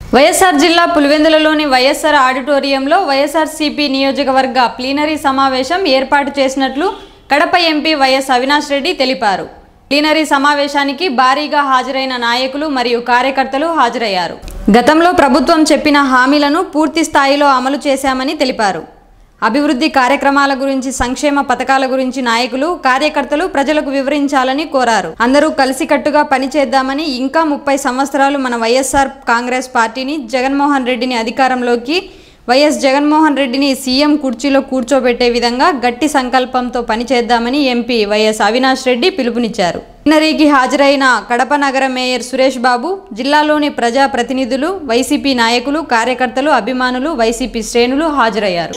వైఎస్ఆర్ జిల్లా పులివెందులలోని వైఎస్ఆర్ ఆడిటోరియంలో వైఎస్ఆర్సీపీ నియోజకవర్గ ప్లీనరీ సమావేశం ఏర్పాటు చేసినట్లు కడప ఎంపీ వైఎస్ అవినాష్ రెడ్డి తెలిపారు ప్లీనరీ సమావేశానికి భారీగా హాజరైన నాయకులు మరియు కార్యకర్తలు హాజరయ్యారు గతంలో ప్రభుత్వం చెప్పిన హామీలను పూర్తి స్థాయిలో అమలు చేశామని తెలిపారు అభివృద్ధి కార్యక్రమాల గురించి సంక్షేమ పథకాల గురించి నాయకులు కార్యకర్తలు ప్రజలకు వివరించాలని కోరారు అందరూ కలిసికట్టుగా పనిచేద్దామని ఇంకా ముప్పై సంవత్సరాలు మన వైఎస్ఆర్ కాంగ్రెస్ పార్టీని జగన్మోహన్ రెడ్డిని అధికారంలోకి వైఎస్ జగన్మోహన్ రెడ్డిని సీఎం కుర్చీలో కూర్చోబెట్టే విధంగా గట్టి సంకల్పంతో పనిచేద్దామని ఎంపీ వైఎస్ అవినాష్ రెడ్డి పిలుపునిచ్చారు ప్లీనరీకి హాజరైన కడప నగర మేయర్ సురేష్ బాబు జిల్లాలోని ప్రజా ప్రతినిధులు వైసీపీ నాయకులు కార్యకర్తలు అభిమానులు వైసీపీ శ్రేణులు హాజరయ్యారు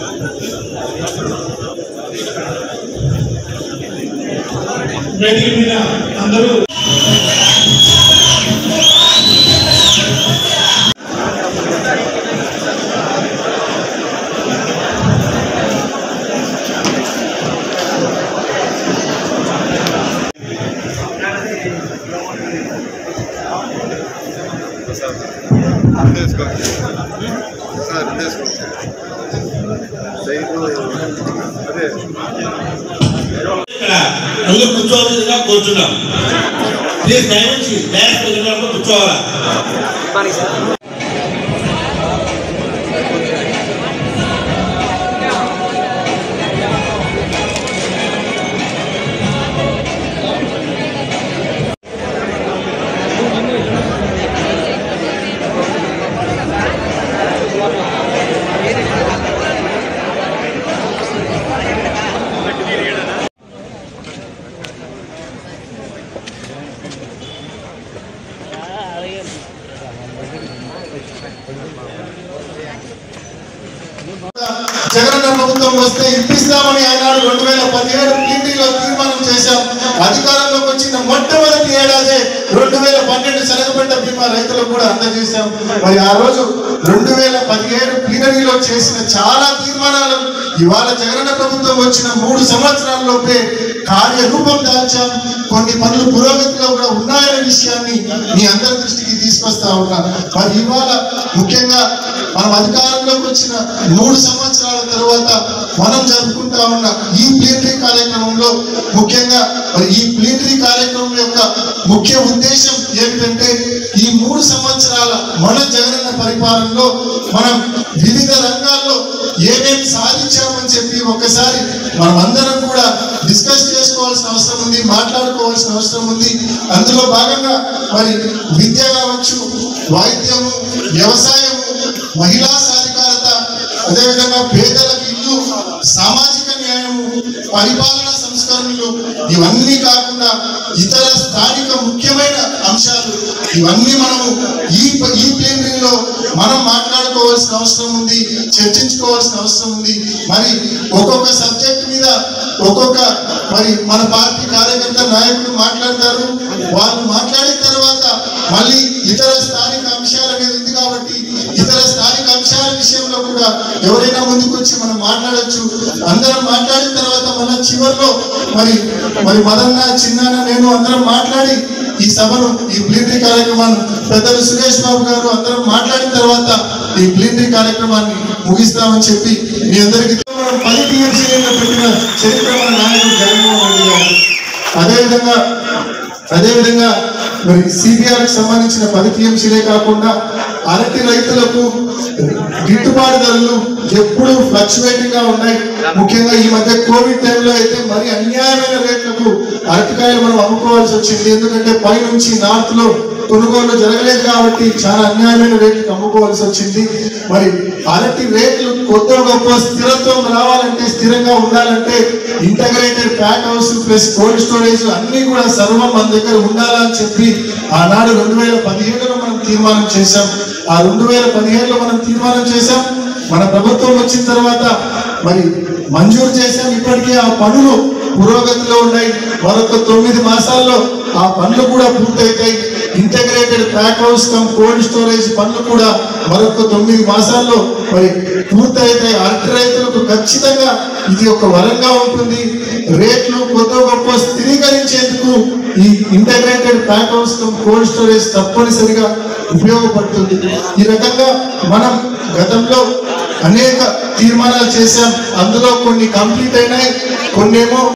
వేదిక మీద అందరూ తీసుకో సార్ తీసుకో అదే ఇక్కడ అందరూ కూర్చోవాల్సిందిగా కోరుతున్నాం ప్లీజ్ దయచేసి డైరెక్ట్ వెళ్ళినప్పుడు కూర్చోవాలా జగనన్న ప్రభుత్వం వస్తే ఇప్పిస్తామని ఆనాడు రెండు వేల పదిహేడు పీటీలో తీర్మానం చేశాం అధికారంలోకి వచ్చిన మొట్టమొదటి ఏడాది రెండు వేల పన్నెండు శనగపడ్డ బీమా రైతులకు కూడా అందజేశాం మరి ఆ రోజు రెండు వేల పదిహేడు ప్లీనరీలో చేసిన చాలా తీర్మానాలు ఇవాళ జగనన్న ప్రభుత్వం వచ్చిన మూడు సంవత్సరాల్లోపే కార్యరూపం దాల్చాం కొన్ని పనులు పురోగతిలో కూడా ఉన్నాయనే విషయాన్ని మీ అందరి దృష్టికి తీసుకొస్తా ఉన్నా మరి ఇవాళ ముఖ్యంగా మనం అధికారంలోకి వచ్చిన మూడు సంవత్సరాల తర్వాత మనం జరుపుకుంటా ఉన్న ఈ ప్లీనరీ కార్యక్రమంలో ముఖ్యంగా మరి ఈ ప్లీనరీ కార్యక్రమం యొక్క ముఖ్య ఉద్దేశం ఏమిటంటే ఈ మూడు సంవత్సరాల మన జగనన్న పరిపాలనలో మనం వివిధ రంగాల్లో ఏమేమి సాధించామని చెప్పి ఒకసారి మనం అందరం కూడా డిస్కస్ చేసుకోవాల్సిన అవసరం ఉంది మాట్లాడుకోవాల్సిన అవసరం ఉంది అందులో భాగంగా మరి విద్య కావచ్చు వైద్యము వ్యవసాయము మహిళా సాధికారత అదేవిధంగా పేదలకు ఇల్లు సామాజిక న్యాయము పరిపాలన సంస్కరణలు ఇవన్నీ కాకుండా ఇతర స్థానిక ముఖ్యమైన అంశాలు ఇవన్నీ మనము ఈ ప- ఈ ప్లేనరీలో మనం మాట్లాడుకోవాల్సిన అవసరం ఉంది చర్చించుకోవాల్సిన అవసరం ఉంది మరి ఒక్కొక్క సబ్జెక్ట్ మీద ఒక్కొక్క మరి మన పార్టీ కార్యకర్త నాయకులు మాట్లాడతారు వాళ్ళు మాట్లాడిన తర్వాత మళ్ళీ ఇతర స్థానిక అంశాల మీద ఉంది కాబట్టి ఇతర స్థానిక అంశాల విషయంలో కూడా ఎవరైనా ముందుకు వచ్చి మనం మాట్లాడొచ్చు అందరం మాట్లాడిన తర్వాత మన చివరిలో మరి మరి మదన్న చిన్నాన్న నేను అందరం మాట్లాడి ఈ సభను ఈ ప్లీనరీ కార్యక్రమాన్ని పెద్దలు సురేష్ బాబు గారు అందరం మాట్లాడిన తర్వాత ఈ ప్లీనరీ కార్యక్రమాన్ని ముగిస్తామని చెప్పి మీ అందరికీ మనం పది టీఎంసీలో పెట్టిన చరిత్ర మన నాయకుడు జగన్మోహన్ రెడ్డి గారు అదేవిధంగా అదేవిధంగా మరి సిబిఆర్ కి సంబంధించిన పది టీఎంసీలే కాకుండా అరటి రైతులకు గిట్టుబాటు ధరలు ఎప్పుడు ఫ్లక్చువేటింగ్ గా ఉన్నాయి ముఖ్యంగా ఈ మధ్య కోవిడ్ టైంలో అయితే మరి అన్యాయమైన రేట్లకు అరటికాయలు మనం అమ్ముకోవాల్సి వచ్చింది ఎందుకంటే పై నుంచి నార్త్ లో కొనుగోలు జరగలేదు కాబట్టి చాలా అన్యాయమైన రేట్లకు అమ్ముకోవాల్సి వచ్చింది మరి అరటి రేట్లు కొత్త గొప్ప స్థిరత్వం రావాలంటే స్థిరంగా ఉండాలంటే integrated pack house plus cold storage అన్ని కూడా సర్వం మన దగ్గర ఉండాలని చెప్పి ఆనాడు రెండు వేల పదిహేడులో మనం తీర్మానం చేశాం ఆ రెండు వేల పదిహేడులో మనం తీర్మానం చేశాం మన ప్రభుత్వం వచ్చిన తర్వాత మరి మంజూరు చేశాం ఇప్పటికే ఆ పనులు పురోగతిలో ఉన్నాయి మరొక తొమ్మిది మాసాల్లో ఆ పనులు కూడా పూర్తయితాయి integrated pack house cum cold storage పనులు కూడా మరొక తొమ్మిది మాసాల్లో మరి పూర్తయితాయి అరటి రైతులకు ఖచ్చితంగా ఇది ఒక వరంగా ఉంటుంది రేట్లు కొత్త గొప్ప స్థిరీకరించేందుకు ఈ integrated pack house cum cold storage తప్పనిసరిగా ఉపయోగపడుతుంది ఈ రకంగా మనం గతంలో అనేక తీర్మానాలు చేశాం అందులో కొన్ని కంప్లీట్ అయినాయి కొన్ని ఏమో